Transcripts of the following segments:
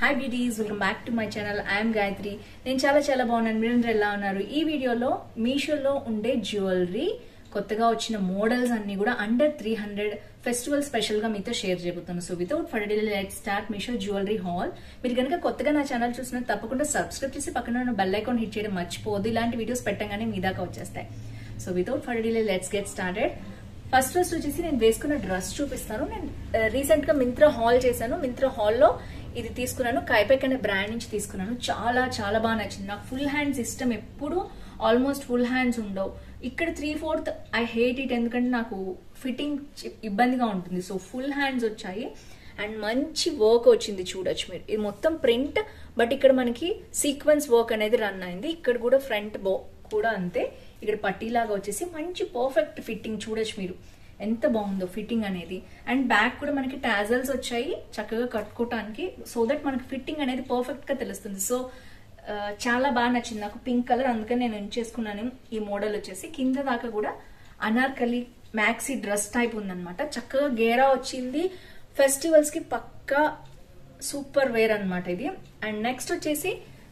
hi beauties welcome back to my channel I'm Gayathri నేను చాలా చాలా బాగున్నాను మీరందరూ ఎలా ఉన్నారు ఈ వీడియోలో మీషోలో ఉండే జ్యువెలరీ కొత్తగా వచ్చిన మోడల్స్ అన్ని కూడా under three hundred festival special గా మీతో షేర్ చేయబోతున్నాను so without for let start Meesho jewellery haul మీరు కనుక కొత్తగా నా ఛానల్ చూసిన తప్పకుండా సబ్స్క్రైబ్ చేసి పక్కన ఉన్న బెల్ ఐకాన్ హిట్ చేయడం మర్చిపోదు ఇలాంటి వీడియోస్ పెట్టగానే మీ దాకా వచ్చేస్తాయి so without for let's get started first first వచ్చేసి నేను వేసుకున్న డ్రెస్ చూపిస్తాను నేను రీసెంట్ గా మింత్రా హాల్ చేశాను మింత్రా హాల్లో ఇది తీసుకున్నాను కైపెక్ అనే బ్రాండ్ నుంచి తీసుకున్నాను చాలా చాలా బాగా నచ్చింది నాకు ఫుల్ హ్యాండ్స్ ఇష్టం ఎప్పుడు ఆల్మోస్ట్ ఫుల్ హ్యాండ్స్ ఉండవు ఇక్కడ three fourth I hate it ఎందుకంటే నాకు ఫిట్టింగ్ ఇబ్బందిగా ఉంటుంది సో ఫుల్ హ్యాండ్స్ వచ్చాయి అండ్ మంచి వర్క్ వచ్చింది చూడొచ్చు మీరు ఇది మొత్తం ప్రింట్ బట్ ఇక్కడ మనకి సీక్వెన్స్ వర్క్ అనేది రన్ అయింది ఇక్కడ కూడా ఫ్రంట్ బో కూడా అంతే ఇక్కడ పట్టీలాగా వచ్చేసి మంచి పర్ఫెక్ట్ ఫిట్టింగ్ చూడొచ్చు మీరు ఎంత బాగుందో ఫిట్టింగ్ అనేది అండ్ బ్యాక్ కూడా మనకి టాజల్స్ వచ్చాయి చక్కగా కట్టుకోవటానికి సో దట్ మనకి ఫిట్టింగ్ అనేది పర్ఫెక్ట్ గా తెలుస్తుంది సో చాలా బాగా నచ్చింది నాకు పింక్ కలర్ అందుకని నేను ఎంచేసుకున్నాను ఈ మోడల్ వచ్చేసి కింద దాకా కూడా అనార్కలి మ్యాక్సీ డ్రెస్ టైప్ ఉందన్నమాట చక్కగా గేరా వచ్చింది ఫెస్టివల్స్ కి పక్కా సూపర్ వేర్ అనమాట ఇది అండ్ నెక్స్ట్ వచ్చేసి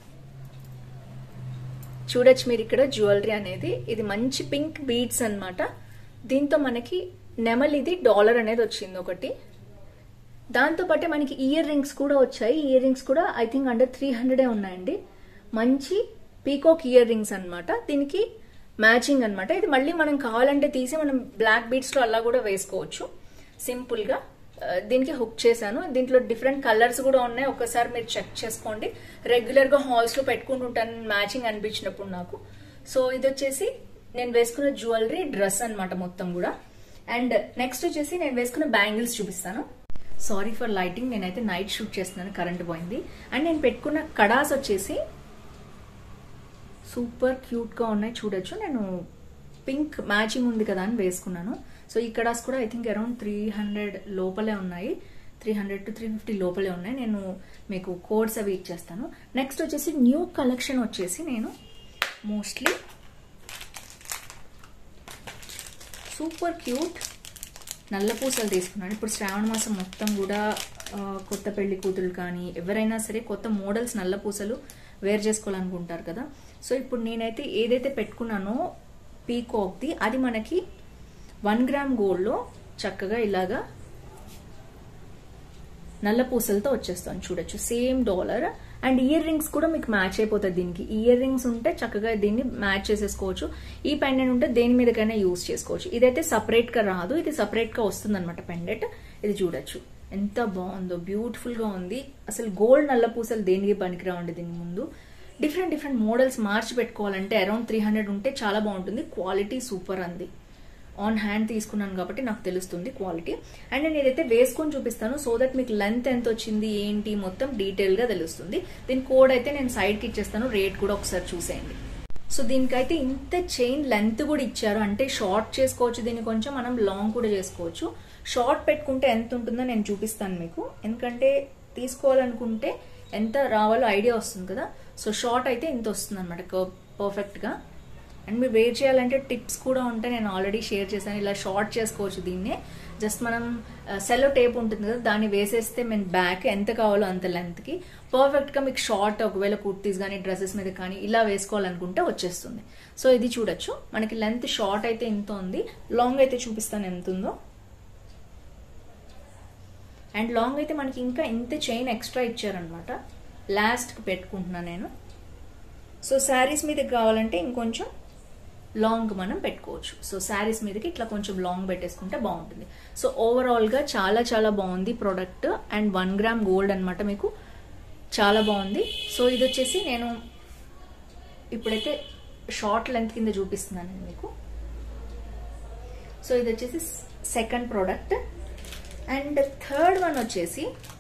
చూడొచ్చు మీరు ఇక్కడ జ్యువెలరీ అనేది ఇది మంచి పింక్ బీడ్స్ అనమాట దీంతో మనకి నెమల్ ఇది డాలర్ అనేది వచ్చింది ఒకటి దాంతో పాటే మనకి ఇయర్ రింగ్స్ కూడా వచ్చాయి ఇయర్ రింగ్స్ కూడా ఐ థింక్ అండర్ త్రీ హండ్రెడే ఉన్నాయండి మంచి పీకోక్ ఇయర్ రింగ్స్ అనమాట దీనికి మ్యాచింగ్ అనమాట ఇది మళ్ళీ మనం కావాలంటే తీసి మనం బ్లాక్ బీడ్స్ లో అలా కూడా వేసుకోవచ్చు సింపుల్ గా దీనికి హుక్ చేశాను దీంట్లో డిఫరెంట్ కలర్స్ కూడా ఉన్నాయి ఒకసారి మీరు చెక్ చేసుకోండి రెగ్యులర్ గా హాల్స్ లో పెట్టుకుంటుంటాను మ్యాచింగ్ అనిపించినప్పుడు నాకు సో ఇది వచ్చేసి నేను వేసుకున్న జ్యువెలరీ డ్రెస్ అనమాట మొత్తం కూడా అండ్ నెక్స్ట్ వచ్చేసి నేను వేసుకున్న బ్యాంగిల్స్ చూపిస్తాను సారీ ఫర్ లైటింగ్ నేనైతే నైట్ షూట్ చేస్తున్నాను కరెంట్ పోయింది అండ్ నేను పెట్టుకున్న కడాస్ వచ్చేసి సూపర్ క్యూట్ గా ఉన్నాయి చూడొచ్చు నేను పింక్ మ్యాచింగ్ ఉంది కదా అని వేసుకున్నాను సో ఈ కడాస్ కూడా I think around three hundred లోపలే ఉన్నాయి three hundred to three fifty లోపలే ఉన్నాయి నేను మీకు కోడ్స్ అవి ఇచ్చేస్తాను నెక్స్ట్ వచ్చేసి న్యూ కలెక్షన్ వచ్చేసి నేను మోస్ట్లీ సూపర్ క్యూట్ నల్ల పూసలు తీసుకున్నాను ఇప్పుడు శ్రావణ మాసం మొత్తం కూడా కొత్త పెళ్లి కూతురు కానీ ఎవరైనా సరే కొత్త మోడల్స్ నల్ల పూసలు వేర్ చేసుకోవాలనుకుంటారు కదా సో ఇప్పుడు నేనైతే ఏదైతే పెట్టుకున్నానో పీకాక్ది అది మనకి వన్ గ్రామ్ గోల్డ్లో చక్కగా ఇలాగా నల్ల పూసలతో వచ్చేస్తాను చూడొచ్చు same dollar and earrings కూడా మీకు మ్యాచ్ అయిపోతుంది దీనికి ఇయర్ రింగ్స్ ఉంటే చక్కగా దీన్ని మ్యాచ్ చేసేసుకోవచ్చు ఈ పెండెంట్ ఉంటే దేని మీదకైనా యూస్ చేసుకోవచ్చు ఇదైతే సపరేట్ గా రాదు ఇది సపరేట్ గా వస్తుంది అనమాట పెండెంట్ ఇది చూడొచ్చు ఎంత బాగుందో బ్యూటిఫుల్ గా ఉంది అసలు గోల్డ్ నల్ల పూసలు దేనికి పనికిరావండి దీని ముందు డిఫరెంట్ డిఫరెంట్ మోడల్స్ మార్చి పెట్టుకోవాలంటే అరౌండ్ త్రీ హండ్రెడ్ ఉంటే చాలా బాగుంటుంది క్వాలిటీ సూపర్ అంది ఆన్ హ్యాండ్ తీసుకున్నాను కాబట్టి నాకు తెలుస్తుంది క్వాలిటీ అండ్ నేను ఏదైతే వేసుకొని చూపిస్తాను సో దట్ మీకు లెంత్ ఎంత వచ్చింది ఏంటి మొత్తం డీటెయిల్ గా తెలుస్తుంది దీని కోడ్ అయితే నేను సైడ్ కి ఇచ్చేస్తాను రేట్ కూడా ఒకసారి చూసేయండి సో దీనికైతే ఇంత చైన్ లెంత్ కూడా ఇచ్చారు అంటే షార్ట్ చేసుకోవచ్చు దీన్ని కొంచెం మనం లాంగ్ కూడా చేసుకోవచ్చు షార్ట్ పెట్టుకుంటే ఎంత ఉంటుందో నేను చూపిస్తాను మీకు ఎందుకంటే తీసుకోవాలనుకుంటే ఎంత రావాలో ఐడియా వస్తుంది కదా సో షార్ట్ అయితే ఇంత వస్తుంది అనమాట పర్ఫెక్ట్ గా అండ్ మీరు వేర్ చేయాలంటే టిప్స్ కూడా ఉంటే నేను ఆల్రెడీ షేర్ చేశాను ఇలా షార్ట్ చేసుకోవచ్చు దీన్ని జస్ట్ మనం సెల్లో టేప్ ఉంటుంది కదా దాన్ని వేసేస్తే మేము బ్యాక్ ఎంత కావాలో అంత లెంత్కి పర్ఫెక్ట్గా మీకు షార్ట్ ఒకవేళ కుర్తీస్ కానీ డ్రెస్సెస్ మీద కానీ ఇలా వేసుకోవాలనుకుంటే వచ్చేస్తుంది సో ఇది చూడొచ్చు మనకి లెంత్ షార్ట్ అయితే ఇంత ఉంది లాంగ్ అయితే చూపిస్తాను ఎంత ఉందో అండ్ లాంగ్ అయితే మనకి ఇంకా ఇంత చైన్ ఎక్స్ట్రా ఇచ్చారనమాట లాస్ట్కి పెట్టుకుంటున్నాను నేను సో శారీస్ మీద కావాలంటే ఇంకొంచెం లాంగ్ మనం పెట్టుకోవచ్చు సో శారీస్ మీదకి ఇట్లా కొంచెం లాంగ్ పెట్టేసుకుంటే బాగుంటుంది సో ఓవరాల్ గా చాలా చాలా బాగుంది product and one gram gold అనమాట మీకు చాలా బాగుంది సో ఇది వచ్చేసి నేను ఇప్పుడైతే షార్ట్ లెంత్ కింద చూపిస్తున్నాను నేను మీకు సో ఇది వచ్చేసి second product and third one వచ్చేసి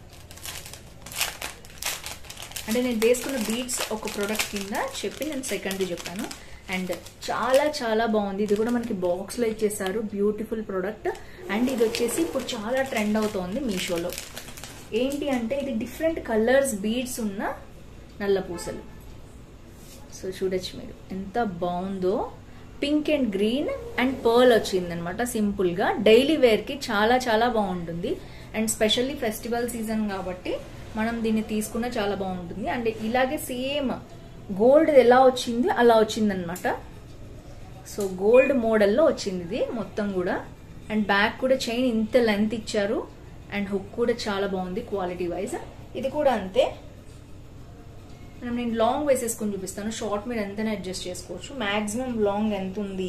అంటే నేను వేసుకున్న బీట్స్ ఒక ప్రోడక్ట్ కింద చెప్పి నేను సెకండ్ది చెప్పాను అండ్ చాలా చాలా బాగుంది ఇది కూడా మనకి బాక్స్ లో ఇచ్చేసారు బ్యూటిఫుల్ ప్రోడక్ట్ అండ్ ఇది వచ్చేసి ఇప్పుడు చాలా ట్రెండ్ అవుతోంది మీషోలో ఏంటి అంటే ఇది డిఫరెంట్ కలర్స్ బీడ్స్ ఉన్న నల్ల పూసలు సో చూడొచ్చు మీరు ఎంత బాగుందో pink and green and pearl వచ్చింది అనమాట సింపుల్ గా డైలీ వేర్ కి చాలా చాలా బాగుంటుంది అండ్ స్పెషల్లీ ఫెస్టివల్ సీజన్ కాబట్టి మనం దీన్ని తీసుకున్న చాలా బాగుంటుంది అండ్ ఇలాగే సేమ్ గోల్డ్ ఎలా వచ్చింది అలా వచ్చిందనమాట సో గోల్డ్ మోడల్లో వచ్చింది ఇది మొత్తం కూడా అండ్ బ్యాక్ కూడా చైన్ ఇంత లెంత్ ఇచ్చారు అండ్ హుక్ కూడా చాలా బాగుంది క్వాలిటీ వైజ్ ఇది కూడా అంతే మనం నేను లాంగ్ వేసేసుకొని చూపిస్తాను షార్ట్ మీరు ఎంతైనా అడ్జస్ట్ చేసుకోవచ్చు మాక్సిమం లాంగ్ ఎంత ఉంది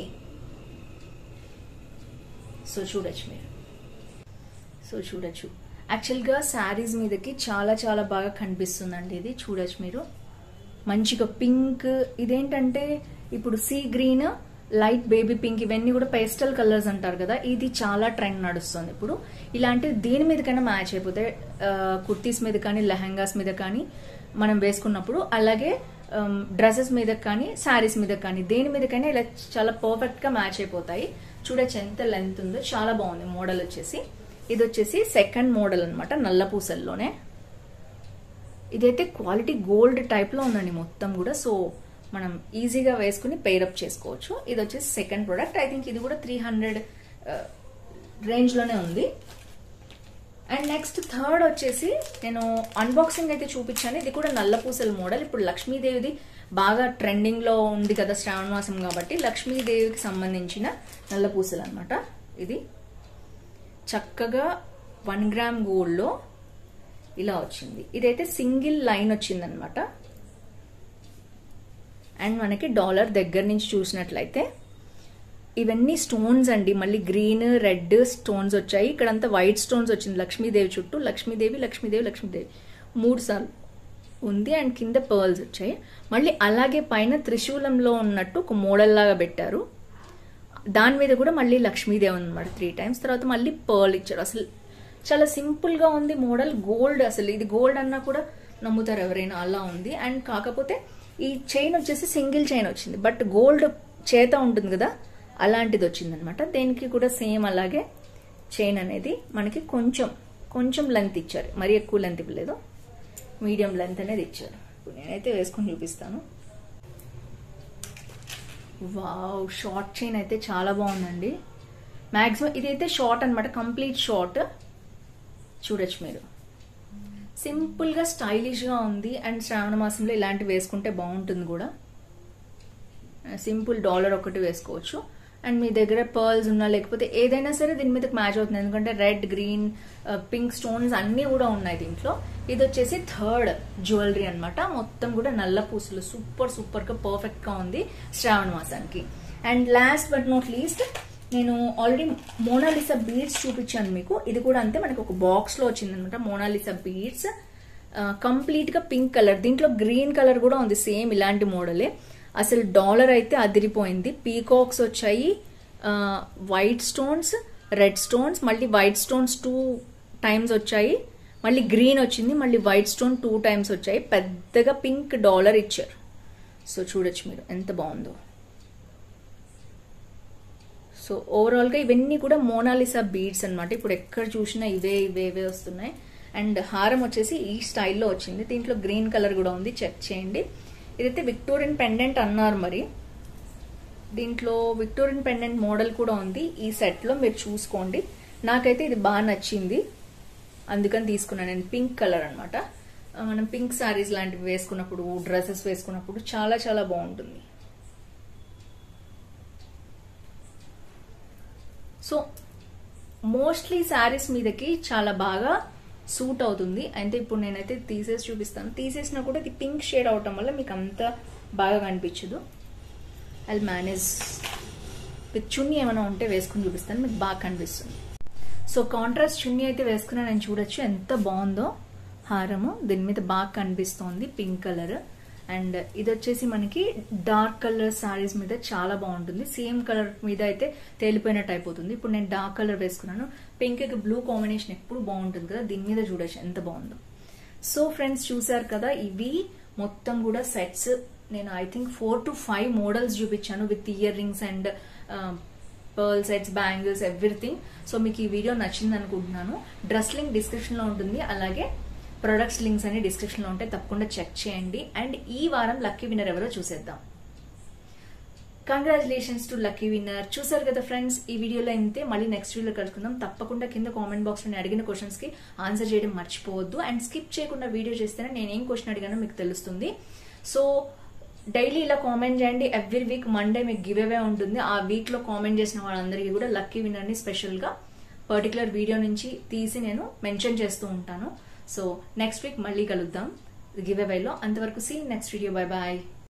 సో చూడొచ్చు మీరు సో చూడొచ్చు యాక్చువల్గా శారీస్ మీదకి చాలా చాలా బాగా కనిపిస్తుందండి ఇది చూడొచ్చు మీరు మంచిగా పింక్ ఇదేంటంటే ఇప్పుడు see green light baby pink ఇవన్నీ కూడా పేస్టల్ కలర్స్ అంటారు కదా ఇది చాలా ట్రెండ్ నడుస్తుంది ఇప్పుడు ఇలాంటివి దేని మీదకైనా మ్యాచ్ అయిపోతాయి కుర్తీస్ మీద కానీ లెహంగాస్ మీద కానీ మనం వేసుకున్నప్పుడు అలాగే డ్రెస్సెస్ మీద కానీ శారీస్ మీద కానీ దేని మీదకైనా ఇలా చాలా పర్ఫెక్ట్ గా మ్యాచ్ అయిపోతాయి చూడొచ్చు ఎంత లెంత్ ఉందో చాలా బాగుంది మోడల్ వచ్చేసి ఇది వచ్చేసి సెకండ్ మోడల్ అనమాట నల్ల పూసల్లోనే ఇదైతే క్వాలిటీ గోల్డ్ టైప్ లో ఉందండి మొత్తం కూడా సో మనం ఈజీగా వేసుకుని పేరప్ చేసుకోవచ్చు ఇది వచ్చేసి సెకండ్ ప్రోడక్ట్ ఐ థింక్ ఇది కూడా త్రీ హండ్రెడ్ రేంజ్ లోనే ఉంది అండ్ నెక్స్ట్ థర్డ్ వచ్చేసి నేను అన్బాక్సింగ్ అయితే చూపించాను ఇది కూడా నల్ల పూసల మోడల్ ఇప్పుడు లక్ష్మీదేవిది బాగా ట్రెండింగ్ లో ఉంది కదా శ్రావణ మాసం కాబట్టి లక్ష్మీదేవికి సంబంధించిన నల్ల పూసలు అనమాట ఇది చక్కగా వన్ గ్రామ్ గోల్డ్ లో ఇలా వచ్చింది ఇదైతే సింగిల్ లైన్ వచ్చిందనమాట అండ్ మనకి డాలర్ దగ్గర నుంచి చూసినట్లయితే ఇవన్నీ స్టోన్స్ అండి మళ్ళీ గ్రీన్ రెడ్ స్టోన్స్ వచ్చాయి ఇక్కడంతా వైట్ స్టోన్స్ వచ్చింది లక్ష్మీదేవి చుట్టూ లక్ష్మీదేవి లక్ష్మీదేవి లక్ష్మీదేవి మూడు సార్లు ఉంది అండ్ కింద పర్ల్స్ వచ్చాయి మళ్ళీ అలాగే పైన త్రిశూలంలో ఉన్నట్టు ఒక మోడల్ లాగా పెట్టారు దాని మీద కూడా మళ్ళీ లక్ష్మీదేవి అనమాట త్రీ టైమ్స్ తర్వాత మళ్ళీ పర్ల్ ఇచ్చారు అసలు చాలా సింపుల్ గా ఉంది మోడల్ గోల్డ్ అసలు ఇది గోల్డ్ అన్నా కూడా నమ్ముతారు ఎవరైనా అలా ఉంది అండ్ కాకపోతే ఈ చైన్ వచ్చేసి సింగిల్ చైన్ వచ్చింది బట్ గోల్డ్ చేత ఉంటుంది కదా అలాంటిది వచ్చిందనమాట దేనికి కూడా సేమ్ అలాగే చైన్ అనేది మనకి కొంచెం కొంచెం లెంత్ ఇచ్చారు మరీ ఎక్కువ లెంత్ ఇవ్వలేదు మీడియం లెంత్ అనేది ఇచ్చారు ఇప్పుడు నేనైతే వేసుకొని చూపిస్తాను వావ్ షార్ట్ చైన్ అయితే చాలా బాగుందండి మాక్సిమం ఇదైతే షార్ట్ అనమాట కంప్లీట్ షార్ట్ చూడొచ్చు మీరు సింపుల్ గా స్టైలిష్ గా ఉంది అండ్ శ్రావణ మాసంలో ఇలాంటివి వేసుకుంటే బాగుంటుంది కూడా సింపుల్ డాలర్ ఒకటి వేసుకోవచ్చు అండ్ మీ దగ్గర పర్ల్స్ ఉన్నా లేకపోతే ఏదైనా సరే దీని మీద మ్యాచ్ అవుతుంది ఎందుకంటే రెడ్ గ్రీన్ పింక్ స్టోన్స్ అన్ని కూడా ఉన్నాయి దీంట్లో ఇది వచ్చేసి థర్డ్ జ్యువెలరీ అనమాట మొత్తం కూడా నల్ల పూసలు సూపర్ సూపర్ గా పర్ఫెక్ట్ గా ఉంది శ్రావణ మాసానికి and last but not least నేను ఆల్రెడీ మోనాలిసా బీడ్స్ చూపించాను మీకు ఇది కూడా అంతే మనకి ఒక బాక్స్ లో వచ్చింది అనమాట మోనాలిసా బీడ్స్ కంప్లీట్ గా పింక్ కలర్ దీంట్లో గ్రీన్ కలర్ కూడా ఉంది సేమ్ ఇలాంటి మోడలే అసలు డాలర్ అయితే అదిరిపోయింది పీకాక్స్ వచ్చాయి వైట్ స్టోన్స్ రెడ్ స్టోన్స్ మళ్ళీ వైట్ స్టోన్స్ టూ టైమ్స్ వచ్చాయి మళ్ళీ గ్రీన్ వచ్చింది మళ్ళీ వైట్ స్టోన్ టూ టైమ్స్ వచ్చాయి పెద్దగా పింక్ డాలర్ ఇచ్చారు సో చూడొచ్చు మీరు ఎంత బాగుందో సో ఓవరాల్ గా ఇవన్నీ కూడా మోనాలిసా బీడ్స్ అనమాట ఇప్పుడు ఎక్కడ చూసినా ఇవే ఇవే ఇవే వస్తున్నాయి అండ్ హారం వచ్చేసి ఈ స్టైల్లో వచ్చింది దీంట్లో గ్రీన్ కలర్ కూడా ఉంది చెక్ చేయండి ఇదైతే విక్టోరియన్ పెండెంట్ అన్నారు మరి దీంట్లో విక్టోరియన్ పెండెంట్ మోడల్ కూడా ఉంది ఈ సెట్ లో మీరు చూసుకోండి నాకైతే ఇది బాగా నచ్చింది అందుకని తీసుకున్నాను నేను పింక్ కలర్ అనమాట మనం పింక్ సారీస్ లాంటివి వేసుకున్నప్పుడు డ్రెస్సెస్ వేసుకున్నప్పుడు చాలా చాలా బాగుంటుంది సో మోస్ట్లీ శారీస్ మీదకి చాలా బాగా సూట్ అవుతుంది అంటే ఇప్పుడు నేనైతే తీసేసి చూపిస్తాను తీసేసినా కూడా ఇది పింక్ షేడ్ అవటం వల్ల మీకు అంత బాగా కనిపించదు ఐ మేనేజ్ విత్ చున్నీ ఏమైనా ఉంటే వేసుకుని చూపిస్తాను మీకు బాగా కనిపిస్తుంది సో కాంట్రాస్ట్ చున్నీ అయితే వేసుకున్నా నేను చూడొచ్చు ఎంత బాగుందో హారము దీని మీద బాగా కనిపిస్తోంది పింక్ కలర్ అండ్ ఇది వచ్చేసి మనకి డార్క్ కలర్ సారీస్ మీద చాలా బాగుంటుంది సేమ్ కలర్ మీద అయితే తేలిపోయినట్టు అయిపోతుంది ఇప్పుడు నేను డార్క్ కలర్ వేసుకున్నాను పింక్ కి బ్లూ కాంబినేషన్ ఎప్పుడు బాగుంటుంది కదా దీని మీద చూడొచ్చు ఎంత బాగుందో సో ఫ్రెండ్స్ చూసారు కదా ఇవి మొత్తం కూడా సెట్స్ నేను I think four to five models చూపించాను with earrings and pearl sets bangles everything so మీకు ఈ వీడియో నచ్చింది అనుకుంటున్నాను డ్రెస్ లింక్ డిస్క్రిప్షన్ లో ఉంటుంది అలాగే ప్రొడక్ట్స్ లింక్స్ అన్ని డిస్క్రిప్షన్ లో ఉంటాయి తప్పకుండా చెక్ చేయండి అండ్ ఈ వారం లక్కీ విన్నర్ ఎవరో చూసేద్దాం కంగ్రాచులేషన్స్ టు లక్కీ విన్నర్ చూసారు కదా ఫ్రెండ్స్ ఈ వీడియోలో అయితే మళ్ళీ నెక్స్ట్ వీడియోలో కలుసుకుందాం తప్పకుండా కింద కామెంట్ బాక్స్ లో నేను అడిగిన క్వశ్చన్స్ కి ఆన్సర్ చేయడం మర్చిపోవద్దు అండ్ స్కిప్ చేయకుండా వీడియో చేస్తేనే నేను ఏం క్వశ్చన్ అడిగానో మీకు తెలుస్తుంది సో డైలీ ఇలా కామెంట్ చేయండి ఎవ్రీ వీక్ మండే మీకు గివ్ అవే ఉంటుంది ఆ వీక్ లో కామెంట్ చేసిన వాళ్ళందరికీ కూడా లక్కీ విన్నర్ ని స్పెషల్ గా పర్టికులర్ వీడియో నుంచి తీసి నేను మెన్షన్ చేస్తూ ఉంటాను సో నెక్స్ట్ వీక్ మళ్ళీ కలుద్దాం గివ్ అవేలో అంతవరకు see next video bye bye